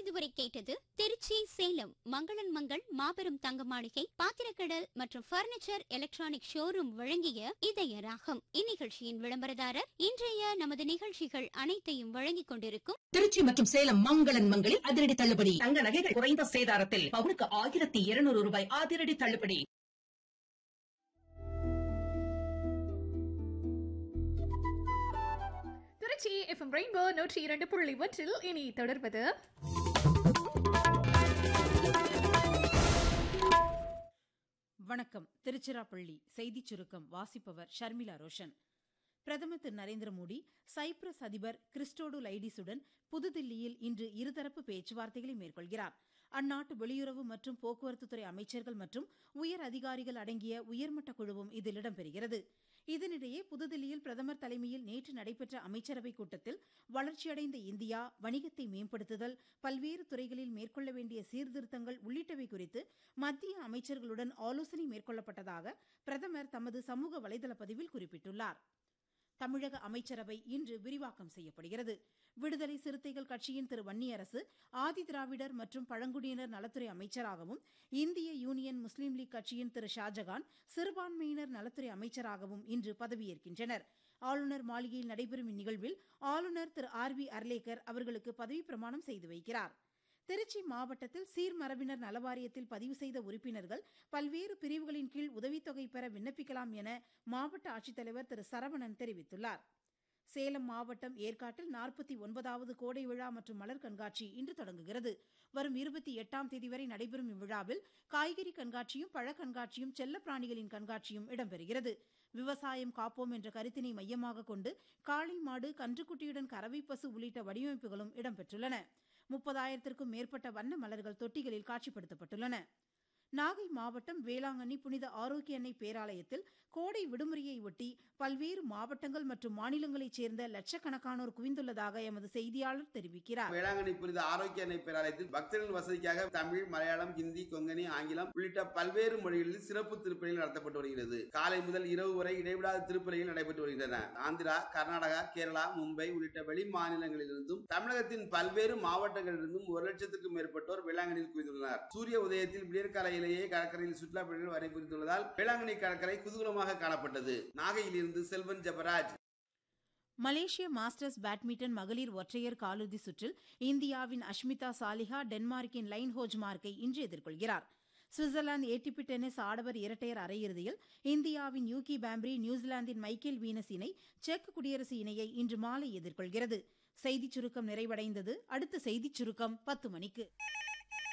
இதுவரை கேட்டது திருச்சி சேலம் மங்களன் மங்கள் மாபெரும் தங்க மாளிகை பாத்திரக்கடல் மற்றும் பர்னிச்சர் எலக்ட்ரானிக் ஷோரூம் வழங்கிய இதய ராகம் இந்நிகழ்ச்சியின் விளம்பரதாரர் இன்றைய நமது நிகழ்ச்சிகள் அனைத்தையும் வழங்கிக் கொண்டிருக்கும் திருச்சி மற்றும் சேலம் மங்களன் மங்களில் அதிரடி தள்ளுபடி தங்க நகைகள் குறைந்த சேதாரத்தில் பவுனுக்கு ஆயிரத்தி இருநூறு ரூபாய் அதிரடி தள்ளுபடி திருச்சி எஃப்எம் ரெயின்போ நூற்றி இரண்டு புள்ளி ஒன்றில் இனி தொடர்வது வணக்கம் திருச்சிராப்பள்ளி செய்திச் சுருக்கம் வாசிப்பவர் ஷர்மிளா ரோஷன் பிரதமர் திரு நரேந்திர மோடி சைப்ரஸ் அதிபர் கிறிஸ்டோடு லைடிஸுடன் புதுதில்லியில் இன்று இருதரப்பு பேச்சுவார்த்தைகளை மேற்கொள்கிறார் அந்நாட்டு வெளியுறவு மற்றும் போக்குவரத்துத்துறை அமைச்சர்கள் மற்றும் உயர் அதிகாரிகள் அடங்கிய உயர்மட்ட குழுவும் இதில் இடம்பெறுகிறது இதனிடையே புதுதில்லியில் பிரதமர் தலைமையில் நேற்று நடைபெற்ற அமைச்சரவைக் கூட்டத்தில் வளர்ச்சியடைந்த இந்தியா வணிகத்தை மேம்படுத்துதல் பல்வேறு துறைகளில் மேற்கொள்ள வேண்டிய சீர்திருத்தங்கள் உள்ளிட்டவை குறித்து மத்திய அமைச்சர்களுடன் ஆலோசனை மேற்கொள்ளப்பட்டதாக பிரதமர் தமது சமூக வலைதள பதிவில் குறிப்பிட்டுள்ளார் தமிழக அமைச்சரவை இன்று விரிவாக்கம் செய்யப்படுகிறது விடுதலை சிறுத்தைகள் கட்சியின் திரு வன்னியரசு ஆதி திராவிடர் மற்றும் பழங்குடியினர் நலத்துறை அமைச்சராகவும் இந்திய யூனியன் முஸ்லீம் லீக் கட்சியின் திரு ஷாஜகான் சிறுபான்மையினர் நலத்துறை அமைச்சராகவும் இன்று பதவியேற்கின்றனர் ஆளுநர் மாளிகையில் நடைபெறும் இந்நிகழ்வில் ஆளுநர் திரு ஆர் வி அர்லேக்கர் அவர்களுக்கு பதவி பிரமாணம் செய்து வைக்கிறார் திருச்சி மாவட்டத்தில் சீர்மரபினர் நலவாரியத்தில் பதிவு செய்த உறுப்பினர்கள் பல்வேறு பிரிவுகளின் கீழ் உதவித்தொகை பெற விண்ணப்பிக்கலாம் என மாவட்ட ஆட்சித்தலைவர் திரு சரவணன் தெரிவித்துள்ளார் சேலம் மாவட்டம் ஏற்காட்டில் நாற்பத்தி ஒன்பதாவது கோடை விழா மற்றும் மலர் கண்காட்சி இன்று தொடங்குகிறது வரும் இருபத்தி எட்டாம் தேதி வரை நடைபெறும் இவ்விழாவில் காய்கறி கண்காட்சியும் பழ கண்காட்சியும் செல்லப் பிராணிகளின் கண்காட்சியும் இடம்பெறுகிறது விவசாயம் காப்போம் என்ற கருத்தினை மையமாக கொண்டு காளை மாடு கன்றுக்குட்டியுடன் கறவை பசு உள்ளிட்ட வடிவமைப்புகளும் இடம்பெற்றுள்ளன முப்பதாயிரத்திற்கும் மேற்பட்ட வண்ண மலர்கள் தொட்டிகளில் காட்சிப்படுத்தப்பட்டுள்ளன நாகை மாவட்டம் வேளாங்கண்ணி புனித ஆரோக்கிய அன்னை பேராலயத்தில் கோடை விடுமுறையை ஒட்டி பல்வேறு மாவட்டங்கள் மற்றும் மாநிலங்களைச் சேர்ந்த லட்சக்கணக்கானோர் குவிந்துள்ளதாக எமது செய்தியாளர் தெரிவிக்கிறார் வேளாங்கண்ணி புனித ஆரோக்கிய அன்னை பேராலயத்தில் பக்தர்கள் வசதிக்காக தமிழ் மலையாளம் ஹிந்தி கொங்கணி ஆங்கிலம் உள்ளிட்ட பல்வேறு மொழிகளில் சிறப்பு திருப்பலிகள் நடத்தப்பட்டு வருகிறது காலை முதல் இரவு வரை இடைவிடாத திருப்பலிகள் நடைபெற்று வருகின்றன ஆந்திரா கர்நாடகா கேரளா மும்பை உள்ளிட்ட வெளி மாநிலங்களிலிருந்தும் தமிழகத்தின் பல்வேறு மாவட்டங்களிலிருந்தும் ஒரு லட்சத்துக்கும் மேற்பட்டோர் வேளாங்கண்ணியில் குவிந்துள்ளனர் சூரிய உதயத்தில் விடியற்காலையிலேயே கடற்கரையில் சுற்றுலா பயணிகள் வரை புரிந்துள்ளதால் வேளாங்கண்ணி கடற்கரை குதூகலமாக காணப்பட்டது நாகையிலிருந்து செல்வன் ஜபராஜ் மலேசிய மாஸ்டர்ஸ் பேட்மிண்டன் மகளிர் ஒற்றையர் காலிறுதி சுற்றில் இந்தியாவின் அஷ்மிதா சாலிஹா டென்மார்க்கின் லைன் ஹோஜ் மார்க்கை இன்று எதிர்கொள்கிறார் சுவிட்சர்லாந்து ஏடிபி டென்னிஸ் ஆடவர் இரட்டையர் அரையிறுதியில் இந்தியாவின் யூகி பாம்ப்ரி நியூசிலாந்தின் மைக்கேல் வீனஸ் இணை செக் குடியரசு இணையை இன்று மாலை எதிர்கொள்கிறது செய்திச் சுருக்கம் நிறைவடைந்தது அடுத்த செய்திச் சுருக்கம் பத்து மணிக்கு